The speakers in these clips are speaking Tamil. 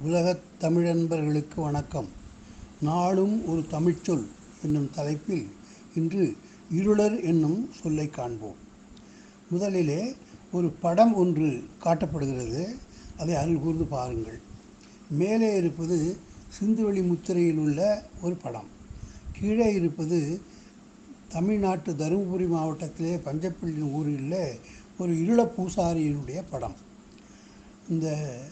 உலகத் தமிழன்பர்களுக்கு வணக்கம் நாளும் ஒரு தமிழ்ச்சொல் என்னும் தலைப்பில் இன்று இருளர் என்னும் சொல்லை காண்போம் முதலிலே ஒரு படம் ஒன்று காட்டப்படுகிறது அதை அருள் கூர்ந்து பாருங்கள் மேலே இருப்பது சிந்துவெளி முத்திரையில் உள்ள ஒரு படம் கீழே இருப்பது தமிழ்நாட்டு தருமபுரி மாவட்டத்திலே பஞ்சப்பள்ளி ஊரில் ஒரு இருள பூசாரியினுடைய படம் இந்த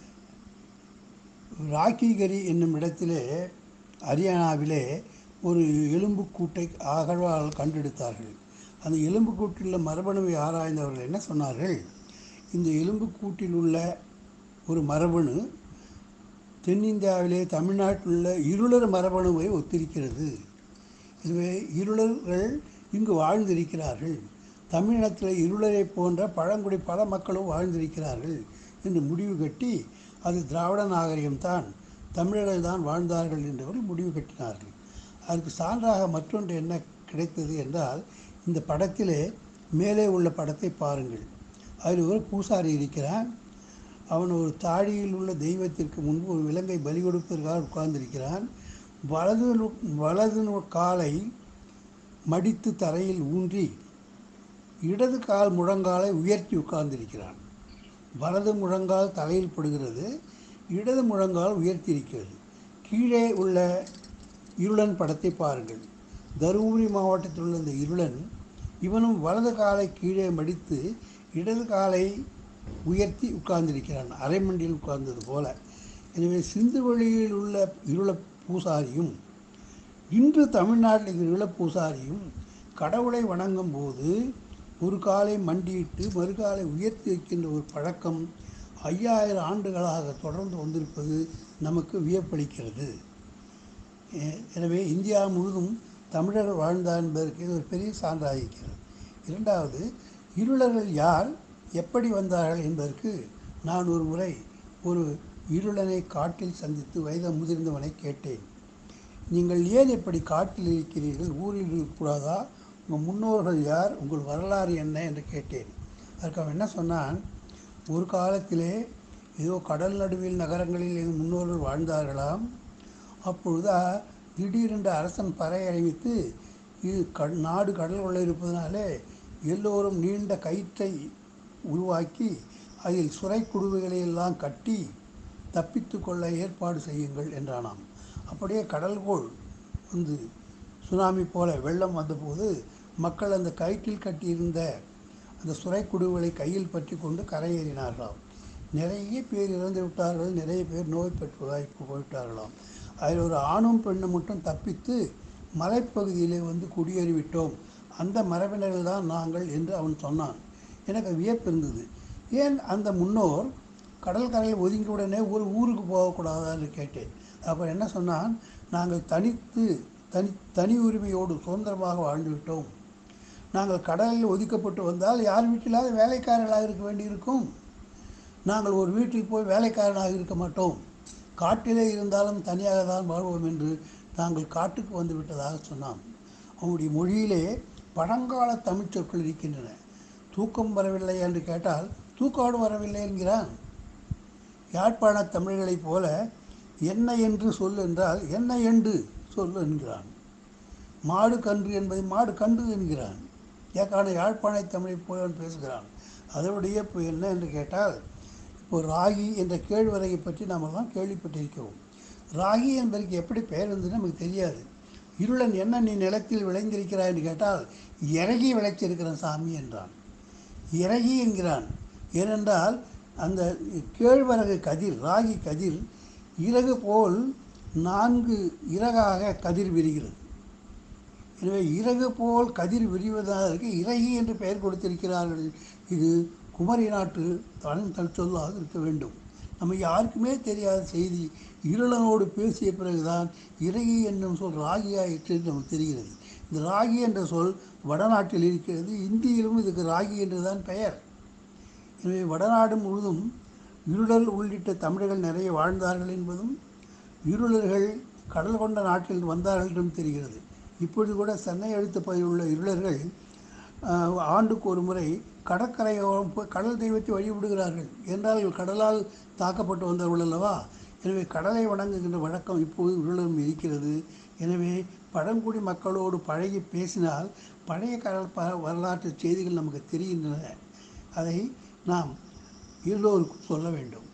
ராக்கிகரி என்னும் இடத்திலே ஹரியானாவிலே ஒரு எலும்புக்கூட்டை அகழ்வால் கண்டெடுத்தார்கள் அந்த எலும்புக்கூட்டில் மரபணுவை ஆராய்ந்தவர்கள் என்ன சொன்னார்கள் இந்த எலும்புக்கூட்டில் உள்ள ஒரு மரபணு தென்னிந்தியாவிலே தமிழ்நாட்டில் உள்ள இருளர் மரபணுவை ஒத்திருக்கிறது எனவே இருளர்கள் இங்கு வாழ்ந்திருக்கிறார்கள் தமிழினத்தில் இருளரை போன்ற பழங்குடி பல மக்களும் வாழ்ந்திருக்கிறார்கள் என்று முடிவு கட்டி அது திராவிட நாகரிகம்தான் தமிழர்கள் தான் வாழ்ந்தார்கள் என்றவர்கள் முடிவு கட்டினார்கள் அதற்கு சான்றாக மற்றொன்று என்ன கிடைத்தது என்றால் இந்த படத்திலே மேலே உள்ள படத்தை பாருங்கள் அதில் ஒரு பூசாரி இருக்கிறான் அவன் ஒரு தாழியில் உள்ள தெய்வத்திற்கு முன்பு ஒரு விலங்கை பலி கொடுப்பதற்காக உட்கார்ந்திருக்கிறான் வலது நு- வலது நு- காலை மடித்து தரையில் ஊன்றி இடது கால் முழங்காலை உயர்த்தி உட்கார்ந்திருக்கிறான் வலது முழங்கால் தலையில் படுகிறது இடது முழங்கால் உயர்த்தி இருக்கிறது கீழே உள்ள இருளன் படத்தை பாருங்கள் தருமபுரி மாவட்டத்தில் உள்ள இந்த இருளன் இவனும் வலது காலை கீழே மடித்து இடது காலை உயர்த்தி உட்கார்ந்திருக்கிறான் அரைமண்டியில் உட்கார்ந்தது போல எனவே சிந்து வழியில் உள்ள இருள பூசாரியும் இன்று தமிழ்நாட்டில் இருக்கிற இருள பூசாரியும் கடவுளை வணங்கும் போது ஒரு காலை மண்டியிட்டு மறுகாலை உயர்த்தி வைக்கின்ற ஒரு பழக்கம் ஐயாயிரம் ஆண்டுகளாக தொடர்ந்து வந்திருப்பது நமக்கு வியப்பளிக்கிறது எ- எனவே இந்தியா முழுதும் தமிழர்கள் வாழ்ந்தார் என்பதற்கு இது ஒரு பெரிய சான்றாக இருக்கிறது இரண்டாவது இருளர்கள் யார் எப்படி வந்தார்கள் என்பதற்கு நான் ஒரு முறை ஒரு இருளனை காட்டில் சந்தித்து வயது முதிர்ந்தவனை கேட்டேன் நீங்கள் ஏன் இப்படி காட்டில் இருக்கிறீர்கள் ஊரில் இருக்கக்கூடாதா உங்கள் முன்னோர்கள் யார் உங்கள் வரலாறு என்ன என்று கேட்டேன் அதற்கு அவன் என்ன சொன்னான் ஒரு காலத்திலே ஏதோ கடல் நடுவில் நகரங்களில் எங்கள் முன்னோர்கள் வாழ்ந்தார்களாம் அப்பொழுது அ- திடீரென்று அரசன் பறை அறிவித்து இது கட் நாடு கடல் கொள்ள இருப்பதனாலே எல்லோரும் நீண்ட கயிற்றை உருவாக்கி அதில் சுரை குடுவைகளை எல்லாம் கட்டி தப்பித்து கொள்ள ஏற்பாடு செய்யுங்கள் என்றானாம் அப்படியே கடல்கோள் வந்து சுனாமி போல வெள்ளம் வந்தபோது மக்கள் அந்த கயிற்றில் கட்டியிருந்த அந்த சுரைக்குடுகளை கையில் பற்றி கொண்டு கரையேறினார்களாம் நிறைய பேர் இறந்து விட்டார்கள் நிறைய பேர் நோய் பெற்றதாய் போய்விட்டார்களாம் அதில் ஒரு ஆணும் பெண்ணும் மட்டும் தப்பித்து மலைப்பகுதியிலே வந்து குடியேறிவிட்டோம் அந்த மரபினர்கள் தான் நாங்கள் என்று அவன் சொன்னான் எனக்கு வியப்பு இருந்தது ஏன் அந்த முன்னோர் கடல் கரையில் ஒதுங்கிய உடனே ஒரு ஊருக்கு போகக்கூடாதான்னு கேட்டேன் அப்புறம் என்ன சொன்னான் நாங்கள் தனித்து தனி தனி உரிமையோடு சுதந்திரமாக வாழ்ந்து விட்டோம் நாங்கள் கடலில் ஒதுக்கப்பட்டு வந்தால் யார் வீட்டிலாவது வேலைக்காரர்களாக இருக்க வேண்டியிருக்கும் நாங்கள் ஒரு வீட்டில் போய் வேலைக்காரனாக இருக்க மாட்டோம் காட்டிலே இருந்தாலும் தனியாக தான் வாழ்வோம் என்று நாங்கள் காட்டுக்கு வந்து விட்டதாக சொன்னான் அவனுடைய மொழியிலே பழங்கால தமிழ் சொற்கள் இருக்கின்றன தூக்கம் வரவில்லை என்று கேட்டால் தூக்காடு வரவில்லை என்கிறான் யாழ்ப்பாண தமிழர்களைப் போல என்ன என்று சொல் என்றால் என்ன என்று சொல் என்கிறான் மாடு கன்று என்பதை மாடு கன்று என்கிறான் ஏற்கான யாழ்ப்பாண தமிழைப் போல அவன் பேசுகிறான் அதனுடைய இப்போ என்ன என்று கேட்டால் இப்போ ராகி என்ற கேழ்வரகை பற்றி நாம் எல்லாம் கேள்விப்பட்டிருக்கிறோம் ராகி என்பதற்கு எப்படி பெயர் வந்ததுன்னு நமக்கு தெரியாது இருளன் என்ன நீ நிலத்தில் விளைந்திருக்கிறாய் என்று கேட்டால் இறகி விளைச்சிருக்கிறேன் சாமி என்றான் இறகி என்கிறான் ஏனென்றால் அந்த கேழ்வரகு கதிர் ராகி கதிர் இறகு போல் நான்கு இறகாக கதிர் விரிகிறது எனவே இறகு போல் கதிர் விரிவதற்கு இறகி என்று பெயர் கொடுத்திருக்கிறார்கள் இது குமரி நாட்டு தன் தன் சொல்லாக இருக்க வேண்டும் நம்ம யாருக்குமே தெரியாத செய்தி இருளனோடு பேசிய பிறகுதான் இறகி என்னும் சொல் ராகியாயிற்று என்று நமக்கு தெரிகிறது இந்த ராகி என்ற சொல் வடநாட்டில் இருக்கிறது இந்தியிலும் இதுக்கு ராகி என்றுதான் பெயர் எனவே வடநாடு முழுதும் இருளர் உள்ளிட்ட தமிழர்கள் நிறைய வாழ்ந்தார்கள் என்பதும் இருளர்கள் கடல் கொண்ட நாட்டில் வந்தார்கள் என்றும் தெரிகிறது இப்பொழுது கூட சென்னை அடுத்த பகுதியில் உள்ள இருளர்கள் ஆஹ், ஆண்டுக்கு ஒரு முறை கடற்கரையோரம் போய் கடல் தெய்வத்தை வழிபடுகிறார்கள் என்றால் இவர்கள் கடலால் தாக்கப்பட்டு வந்தவர்கள் அல்லவா எனவே கடலை வணங்குகின்ற வழக்கம் இப்போது இருளரும் இருக்கிறது எனவே பழங்குடி மக்களோடு பழகி பேசினால் பழைய கடல் ப வரலாற்று செய்திகள் நமக்கு தெரிகின்றன அதை நாம் எல்லோருக்கும் சொல்ல வேண்டும்